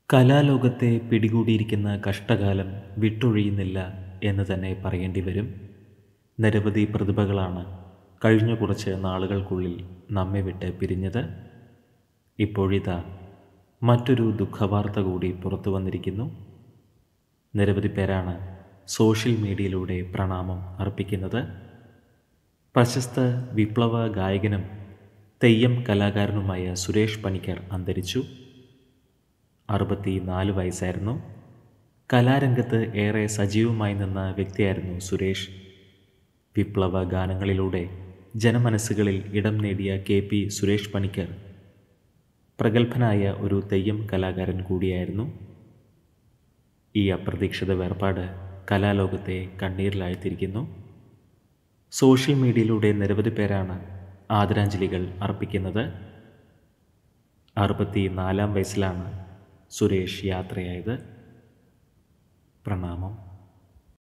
കലാലോകത്തെ പിടികൂടിയിരിക്കുന്ന കഷ്ടകാലം വിട്ടൊഴിയുന്നില്ല എന്ന് തന്നെ പറയേണ്ടി വരും നിരവധി പ്രതിഭകളാണ് കഴിഞ്ഞ കുറച്ച് നാളുകൾക്കുള്ളിൽ നമ്മെ വിട്ട് പിരിഞ്ഞത് ഇപ്പോഴിതാ മറ്റൊരു ദുഃഖവാർത്ത കൂടി പുറത്തു വന്നിരിക്കുന്നു നിരവധി പേരാണ് സോഷ്യൽ മീഡിയയിലൂടെ പ്രണാമം അർപ്പിക്കുന്നത് പ്രശസ്ത വിപ്ലവ ഗായകനും തെയ്യം കലാകാരനുമായ സുരേഷ് പണിക്കർ അന്തരിച്ചു അറുപത്തി നാല് വയസ്സായിരുന്നു കലാരംഗത്ത് ഏറെ സജീവമായി നിന്ന വ്യക്തിയായിരുന്നു സുരേഷ് വിപ്ലവ ഗാനങ്ങളിലൂടെ ജനമനസ്സുകളിൽ ഇടം നേടിയ കെ പി സുരേഷ് പണിക്കർ പ്രഗത്ഭനായ ഒരു തെയ്യം കലാകാരൻ കൂടിയായിരുന്നു ഈ അപ്രതീക്ഷിത വേർപാട് കലാലോകത്തെ കണ്ണീരിലാഴ്ത്തിയിരിക്കുന്നു സോഷ്യൽ മീഡിയയിലൂടെ നിരവധി പേരാണ് ആദരാഞ്ജലികൾ അർപ്പിക്കുന്നത് അറുപത്തി നാലാം വയസ്സിലാണ് സുരേഷ് യാത്രയായത് പ്രണാമം